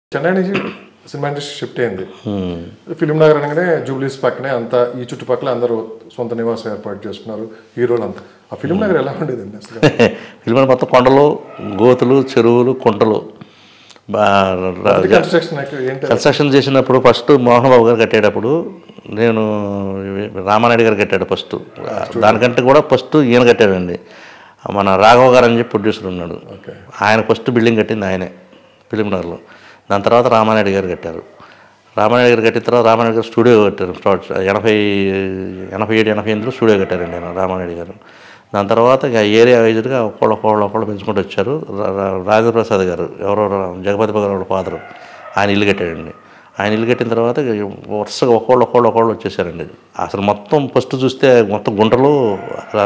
చెన్నై నుంచి cinema industry shift అయింది film Nagar అనగానే జూబ్లీస్ పక్కనే అంతా ఈ చుట్టుపక్కల అందరూ సొంత నివాసం ఏర్పాటు చేసుకున్నారు హీరోలు అంతా ఆ ఫిలిం నగర్ ఎలా ఉండేదండి అసలు ఫిల్మ్ మొత్తం కొండలు గోతులు చెరువులు కుంటలు బా- రా- కన్స్ట్రక్షన్ ఏంటి కన్స్ట్రక్షన్ చేసినప్పుడు ఫస్ట్ మోహన్ బాబు గారు కట్టేటప్పుడు నేను రామానాయుడు గారు కట్టాడు ఫస్ట్ దానికంటే కూడా ఫస్ట్ ఈయన కట్టాడండి మన రాఘవ గారు అని చెప్పి ప్రొడ్యూసర్ ఉన్నాడు ఓకే ఆయన ఫస్ట్ బిల్డింగ్ కట్టింది ఆయనే ఫిలిం నగర్లో దాని తర్వాత రామానాయుడు గారు కట్టారు రామానాయుడు గారు కట్టిన తర్వాత రామానాయుడు గారు స్టూడియో కట్టారు స్టార్ట్ ఎనభై ఎనభై ఏడు ఎనభై ఎనిమిదిలో స్టూడియో కట్టారండి ఆయన రామానాయుడు గారు దాని తర్వాత ఇక ఏరియా వైజ్గా ఒక్కోళ్ళు ఒక్కోళ్ళు ఒక్కోళ్ళు పెంచుకుంటూ వచ్చారు రా- రా- రాజేంద్ర ప్రసాద్ గారు ఎవరో రా- జగపతి గారు వాళ్ళ ఫాదరు ఆయన ఇల్లు కట్టాడండి ఆయన ఇల్లు కట్టిన తర్వాత ఇక వరుసగా ఒక్కోళ్ళు ఒక్కోళ్ళు ఒక్కోళ్ళు వచ్చేసారండి అసలు మొత్తం ఫస్ట్ చూస్తే మొత్తం గుంటలు అసలు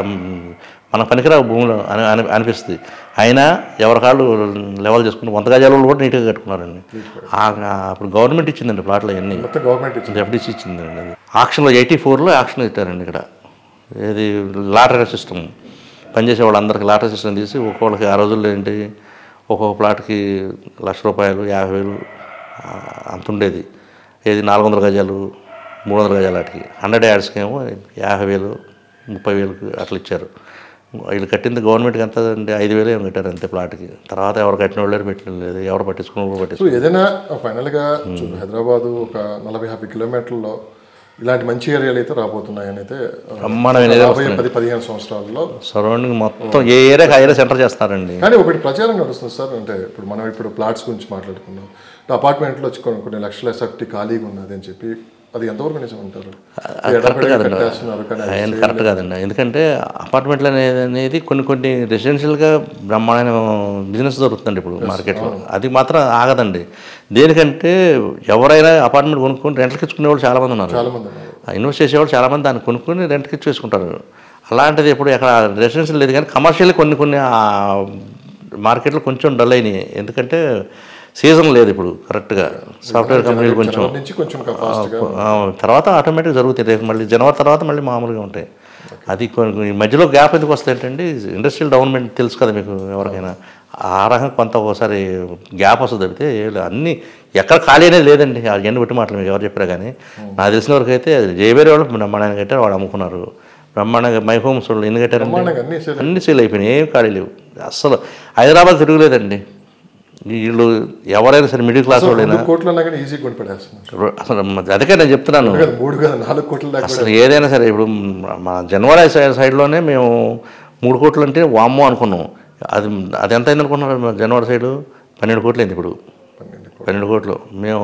మన పనికిరా భూములు అని అని అనిపిస్తుంది అయినా ఎవరి కాళ్ళు లెవెల్ చేసుకుని వంద గజాలు కూడా నీట్గా కట్టుకున్నారండి ఆ- ఆ అప్పుడు గవర్నమెంట్ ఇచ్చిందండి ప్లాట్లు అవన్నీ మొత్తం గవర్నమెంట్ ఇచ్చింది ఎఫ్డీసీ ఇచ్చిందండి అది ఆక్షన్లో ఎయిటీ ఫోర్లో ఆక్షన్ పెట్టారండి ఇక్కడ ఏది లాటరీ సిస్టమ్ పనిచేసే వాళ్ళందరికీ లాటరీ సిస్టమ్ తీసి ఒక్కొక్కరికి ఆ రోజుల్లో ఏంటి ఒక్కొక్క ప్లాట్కి లక్ష రూపాయలు యాభై వేలు ఆ, అంత ఉండేది ఏది నాలుగు వందల గజాలు మూడు వందల గజాలు వాటికి హండ్రెడ్ యార్డ్స్కి ఏమో యాభై వేలు ముప్పై వేలకు అట్లా ఇచ్చారు వీళ్ళు కట్టింది గవర్నమెంట్కి ఎంత అంటే ఐదు వేలు ఏమో కట్టారు అంతే ప్లాట్కి తర్వాత ఎవరు కట్టిన వాళ్ళు పెట్టిన లేదు ఎవరు పట్టించుకున్న వాళ్ళు పట్టించుకున్నారు సో ఏదైనా ఫైనల్గా చూడు హైదరాబాదు ఒక నలభై యాభై కిలోమీటర్లలో ఇలాంటి మంచి ఏరియాలు అయితే రాబోతున్నాయని అయితే ఆ, బ్రహ్మాండమైన ఏరియా రాబోయే పది పదిహేను సంవత్సరాల్లో సరౌండింగ్ మొత్తం ఏ ఏరియాకి ఆ ఏరియా సెంటర్ చేస్తున్నారండి కానీ ఒకటి ప్రచారం నడుస్తుంది సార్ అంటే ఇప్పుడు మనం ఇప్పుడు ప్లాట్స్ గురించి మాట్లాడుకున్నాం అపార్ట్మెంట్లో వచ్చి కొన్ని కొన్ని లక్షల ఎసెప్టీ ఖాళీగా ఉన్నది అని చెప్పి అది ఎంతవరకు నిజం అంటారు ఎడపడిగా కట్టేస్తున్నారు కానీ అది ఆయన కరెక్ట్ కాదండి ఎందుకంటే అపార్ట్మెంట్లు అనేది అనేది కొన్ని కొన్ని రెసిడెన్షియల్గా బ్రహ్మాండమైన బిజినెస్ దొరుకుతుందండి ఇప్పుడు మార్కెట్లో అది మాత్రం ఆగదండి దేనికంటే ఎవరైనా అపార్ట్మెంట్ కొనుక్కొని రెంట్లకి ఇచ్చుకునే వాళ్ళు చాలామంది ఉన్నారు చాలా మంది ఉన్నారు ఇన్వెస్ట్ చేసేవాళ్ళు చాలామంది దాన్ని కొనుక్కొని రెంట్కి ఇచ్చేసుకుంటారు అలాంటిది ఇప్పుడు ఎక్కడ రెసిడెన్షియల్ లేదు కానీ కమర్షియల్ కొన్ని కొన్ని ఆ మార్కెట్లో కొంచెం డల్ అయినాయి ఎందుకంటే సీజన్ లేదు ఇప్పుడు కరెక్ట్గా సాఫ్ట్వేర్ కంపెనీలు కొంచెం జనవరి నుంచి కొంచెం ఫాస్ట్గా ఆ, తర్వాత ఆటోమేటిక్ జరుగుతాయి రేపు మళ్ళీ జనవరి తర్వాత మళ్ళీ మామూలుగా ఉంటాయి అది కొన్ని ఈ మధ్యలో గ్యాప్ ఎందుకు వస్తాయంటే ఇండస్ట్రియల్ డెవలప్మెంట్ తెలుసు కదా మీకు ఎవరికైనా ఆ రకంగా కొంత ఒకసారి గ్యాప్ వస్తుంది తప్పితే ఏ లే- అన్ని ఎక్కడ ఖాళీ అనేది లేదండి ఆ ఎన్ని పెట్టి మాటలు మీకు ఎవరు చెప్పారా కానీ నాకు తెలిసిన వరకు అయితే జయబేరి వాళ్ళు బ్రహ్మాండంగా కట్టారు వాళ్ళు అమ్ముకున్నారు బ్రహ్మాండంగా మై హోమ్స్ వాళ్ళు ఎన్ని కట్టారండి బ్రహ్మాండంగా అన్ని సేల్ అన్ని సేల్ అయిపోయినాయి ఏం ఖాళీ లేవు అస్సలు హైదరాబాద్ తిరుగులేదండి వీళ్ళు ఎవరైనా సరే మిడిల్ క్లాస్ వాళ్ళైనా రెండు కోట్లు అన్నా కానీ ఈజీ కొని పడేస్తున్నారు అసలు అదకే నేను చెప్తున్నాను కదా మూడు కదా నాలుగు కోట్ల దాకా అసలు ఏదైనా సరే ఇప్పుడు మా జనవరి సైడ్ సైడ్లోనే మేము మూడు కోట్లు అంటే వామ్మో అనుకున్నాం అది అది ఎంత అయింది అనుకున్నారు మా జనవరి సైడు పన్నెండు కోట్లు అయింది ఇప్పుడు పన్నెండు కోట్లు. పన్నెండు కోట్లు మేము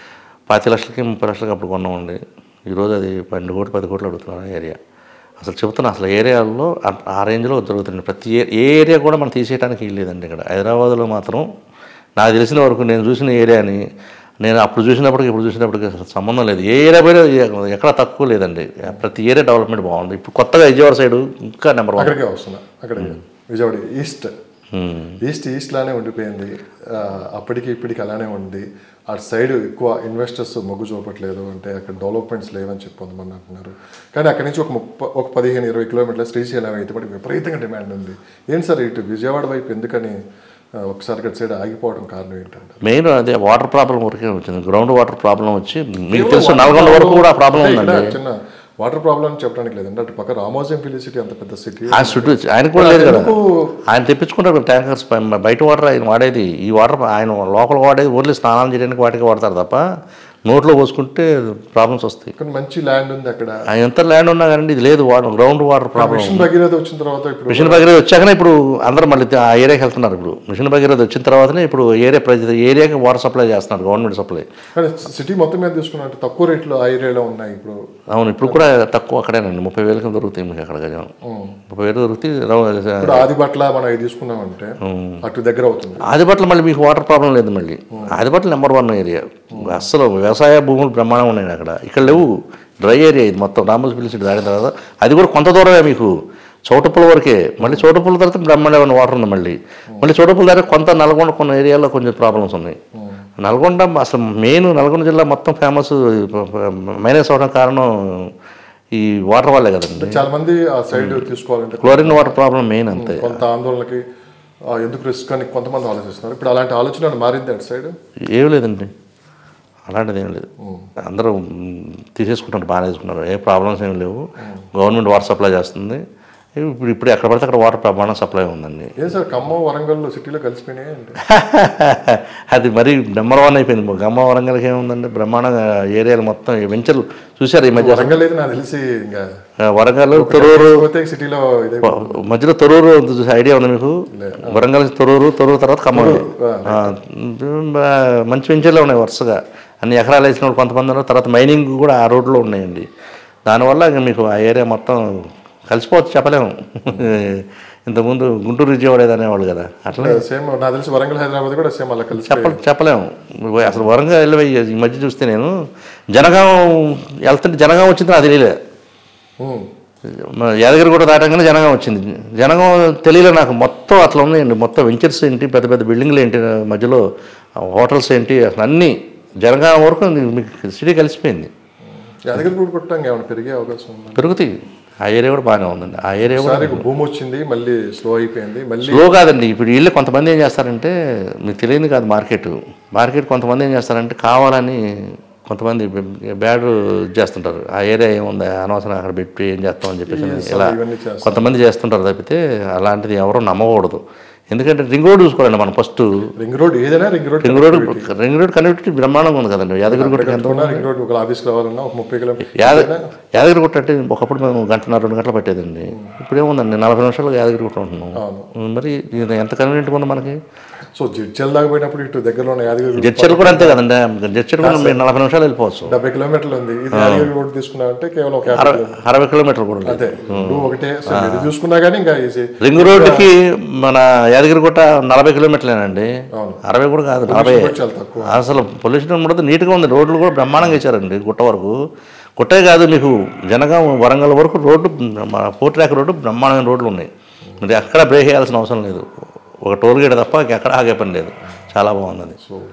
పాతి లక్షలకి ముప్పై లక్షలకి అప్పుడు కొన్నామండి ఈరోజు అది పన్నెండు కోట్లు పది కోట్లు అడుగుతున్నారు ఆ ఏరియా అసలు చెబుతున్నా అసలు ఏరియాల్లో ఆ- ఆ రేంజ్లో జరుగుతుంది ప్రతి ఏ ఏ ఏరియా కూడా మనం తీసేయడానికి లేదండి ఇక్కడ హైదరాబాద్లో మాత్రం నాకు తెలిసిన వరకు నేను చూసిన ఏరియాని నేను అప్పుడు చూసినప్పటికి ఇప్పుడు చూసినప్పటికి అసలు సంబంధం లేదు ఏ ఏరియా పోయినా ఏ- ఎక్కడ తక్కువ లేదండి ప్రతి ఏరియా డెవలప్మెంట్ బాగుంది ఇప్పుడు కొత్తగా విజయవాడ సైడ్ ఇంకా నెంబర్ వన్ అక్కడికే వస్తున్నా అక్కడికి విజయవాడ ఈస్ట్ ఈస్ట్ ఈస్ట్ లానే ఉండిపోయింది ఆ, అప్పటికి ఇప్పటికి అలానే ఉంది అటు సైడ్ ఎక్కువ ఇన్వెస్టర్స్ మొగ్గు చూపట్లేదు అంటే అక్కడ డెవలప్మెంట్స్ లేవని చెప్పి కొంతమంది అంటున్నారు కానీ అక్కడి నుంచి ఒక ముప్ప ఒక పదిహేను ఇరవై కిలోమీటర్ల శ్రీశైలం అయితే మటుకు విపరీతంగా డిమాండ్ ఉంది ఏంటి సార్ ఇటు విజయవాడ వైపు ఎందుకని ఆ, ఒకసారి అక్కడ సైడ్ ఆగిపోవడం కారణం ఏంటంటే మెయిన్ అదే వాటర్ ప్రాబ్లం వరకే వచ్చింది గ్రౌండ్ వాటర్ ప్రాబ్లం వచ్చి మీకు తెలుసు నల్గొండ వరకు కూడా ప్రాబ్లం అంటే ఉందండి ఇక్కడ చిన్న వాటర్ ప్రాబ్లం చెప్పడానికి లేదండి అటు పక్క రామోజీం ఫిలి సిటీ అంత పెద్ద సిటీ ఆయన చుట్టూ ఆయన కూడా లేదు కదా ఆయన తెప్పించుకుంటారు ట్యాంకర్స్ పై- బయట వాటర్ ఆయన వాడేది ఈ వాటర్ ఆయన లోపల వాడేది ఓన్లీ స్నానం చేయడానికి వాటికి వాడతారు తప్ప నోట్లో పోసుకుంటే ప్రాబ్లమ్స్ వస్తాయి కానీ మంచి ల్యాండ్ ఉంది అక్కడ ఆయన ఎంత ల్యాండ్ ఉన్నా కానీ ఇది లేదు water ground water problem mission Bhagiratha వచ్చిన తర్వాత ఇప్పుడు మిషన్ భగీరథ వచ్చాకనే ఇప్పుడు అందరూ మళ్ళీ ఆ ఏరియాకి వెళ్తున్నారు ఇప్పుడు మిషన్ భగీరథ వచ్చిన తర్వాతనే ఇప్పుడు ఏరియా ప్రతి ఏరియాకి వాటర్ సప్లై చేస్తున్నారు గవర్నమెంట్ సప్లై కానీ సిటీ మొత్తం మీద తీసుకున్నట్టు తక్కువ రేట్లో ఆ ఏరియాలో ఉన్నాయి ఇప్పుడు అవును ఇప్పుడు కూడా తక్కువ అక్కడేనండి ముప్పై వేలకి దొరుకుతాయి మీకు అక్కడ గజం ముప్పై వేలు దొరుకుతాయి రౌ- ఇప్పుడు ఆదిబట్ల మనం ఇది తీసుకున్నామంటే అటు దగ్గర అవుతుంది ఆదిపట్ల మళ్ళీ మీకు వాటర్ ప్రాబ్లం లేదు మళ్ళీ ఆదిపట్ల నెంబర్ వన్ ఏరియా అస్సలు వ్యవసాయ భూములు బ్రహ్మాండం ఉన్నాయి అక్కడ ఇక్కడ లేవు డ్రై ఏరియా ఇది మొత్తం రామోజీ పిలిచి దాటిన తర్వాత అది కూడా కొంత దూరమే మీకు చౌటప్పుల వరకే మళ్ళీ చౌటప్పుల తర్వాత బ్రహ్మాండమైన వాటర్ ఉంది మళ్ళీ మళ్ళీ చౌటప్పుల దగ్గర కొంత నల్గొండ కొన్ని ఏరియాలో కొంచెం ప్రాబ్లమ్స్ ఉన్నాయి నల్గొండ అసలు మెయిన్ నల్గొండ జిల్లా మొత్తం ఫేమస్ మైనస్ అవడం కారణం ఈ వాటర్ వల్లే కదండి చాలా మంది ఆ సైడ్ తీసుకోవాలంటే క్లోరిన్ వాటర్ ప్రాబ్లం మెయిన్ అంతే కొంత ఆందోళనకి ఆ, ఎందుకు రిస్క్ అని కొంతమంది ఆలోచిస్తున్నారు ఇప్పుడు అలాంటి ఆలోచన మారింది అటు సైడ్ ఏం లేదండి అలాంటిది ఏం లేదు అందరూ మ్, తీసేసుకుంటారు బాగానే తీసుకున్నారు ఏ ప్రాబ్లమ్స్ ఏం లేవు గవర్నమెంట్ వాటర్ సప్లై చేస్తుంది ఇప్పుడు ఇప్పుడు ఎక్కడ పడితే అక్కడ వాటర్ ప్రమాణం సప్లై ఉందండి ఏం సార్ ఖమ్మం వరంగల్ సిటీలో కలిసిపోయినాయి అంటే అది మరీ నెంబర్ వన్ అయిపోయింది గమ్మ వరంగల్కి ఏముందండి బ్రహ్మాండంగా ఏరియాలు మొత్తం వెంచర్లు చూశారు ఈ మధ్య వరంగల్ అయితే నాకు తెలిసి ఇంకా ఆ, వరంగల్ తొరూరు పోతే సిటీలో ఇదే మధ్యలో తొరూరు ఉంది చూసి ఐడియా ఉంది మీకు వరంగల్ తొరూరు తొరూరు తర్వాత ఖమ్మం ఉంది. ఆ, బా- మంచి వెంచర్లు ఉన్నాయి వరుసగా అన్ని ఎకరాలు వేసిన వాళ్ళు కొంతమంది ఉన్నారు తర్వాత మైనింగ్ కూడా ఆ రోడ్లో ఉన్నాయండి దానివల్ల ఇంక మీకు ఆ ఏరియా మొత్తం కలిసిపోవచ్చు చెప్పలేము ఇంతకుముందు గుంటూరు విజయవాడ ఏదో అనేవాళ్ళు కదా అట్లా సేమ్ నాకు తెలిసి వరంగల్ హైదరాబాద్ కూడా సేమ్ అలా కలిసి చెప్ప చెప్పలేము అసలు వరంగల్ వెళ్ళి ఈ మధ్య చూస్తే నేను జనగాం వెళ్తుంటే జనగాం వచ్చింది నాకు తెలియలే ఉమ్. మన యాదగిరిగుట్ట దాటంగానే జనగాం వచ్చింది జనగాం తెలియలే నాకు మొత్తం అట్లా ఉన్నాయండి మొత్తం వెంచర్స్ ఏంటి పెద్ద పెద్ద బిల్డింగ్లు ఏంటి మధ్యలో హోటల్స్ ఏంటి అసలు అన్నీ జనగాం వరకు మీకు సిటీ కలిసిపోయింది యాదగిరి కూడా కొట్టడానికి ఏమైనా పెరిగే అవకాశం ఉంది పెరుగుతాయి ఆ ఏరియా కూడా బాగానే ఉందండి ఆ ఏరియా కూడా ఒకసారి భూమి వచ్చింది మళ్ళీ స్లో అయిపోయింది మళ్ళీ స్లో కాదండి ఇప్పుడు వీళ్ళు కొంతమంది ఏం చేస్తారంటే మీకు తెలియదు కాదు మార్కెట్ మార్కెట్ కొంతమంది ఏం చేస్తారంటే కావాలని కొంతమంది బ్యాడ్ చేస్తుంటారు ఆ ఏరియా ఏముంది అనవసరం అక్కడ పెట్టి ఏం చేస్తామని చెప్పేసి ఇలా ఇవన్నీ చేస్తారు కొంతమంది చేస్తుంటారు తప్పితే అలాంటిది ఎవరో నమ్మకూడదు ఎందుకంటే రింగ్ రోడ్ చూసుకోవాలండి మనం ఫస్ట్ రింగ్ రోడ్ ఏదైనా ring road ring road ring road connectivity బ్రహ్మాండంగా ఉంది కదండి యాదగిరిగుట్టకి ఎంత కట్టుకున్నా రింగ్ రోడ్ ఒక ఆఫీస్కి రావాలన్నా ఒక ముప్పై కిలోమీటర్ యాద యాదగిరిగుట్ట అంటే ఒకప్పుడు మేము గంటన్నర రెండు గంటలు పట్టేదండి ఇప్పుడు ఏముందండి నలభై నిమిషాలు యాదగిరిగుట్ట ఉంటున్నాం మరి ఇది ఎంత కన్వీనియంట్గా ఉంది మనకి సో జిడ్చల్ దాకా పోయినప్పుడు ఇటు దగ్గరలో ఉన్న యాదగిరి జడ్చర్లు కూడా అంతే కదండి జడ్చర్ కూడా మీరు నలభై నిమిషాలు వెళ్ళిపోవచ్చు డెబ్బై కిలోమీటర్లు ఉంది ఇది యాదగిరి రోడ్ తీసుకున్నామంటే కేవలం ఒక యాభై అరవై అరవై కిలోమీటర్లు కూడా లేదు అదే రెండు ఒకటే సో ఇది చూసుకున్నా కానీ ఇంకా ఈజీ రింగ్ రోడ్డుకి మన యాదగిరిగుట్ట నలభై కిలోమీటర్లేనండి అవును. అరవై కూడా కాదు నలభై చాలా తక్కువ అసలు పొల్యూషన్ ఉండదు నీట్గా ఉంది రోడ్లు కూడా బ్రహ్మాండంగా ఇచ్చారండి గుట్ట వరకు గుట్టే కాదు మీకు జనగాం వరంగల్ వరకు రోడ్డు మన ఫోర్ ట్రాక్ రోడ్డు బ్రహ్మాండమైన రోడ్లు ఉన్నాయి మరి ఎక్కడ బ్రేక్ వేయాల్సిన అవసరం లేదు ఒక టోల్ గేట్ తప్ప ఎక్కడ ఆగే పని లేదు చాలా బాగుంది అది సో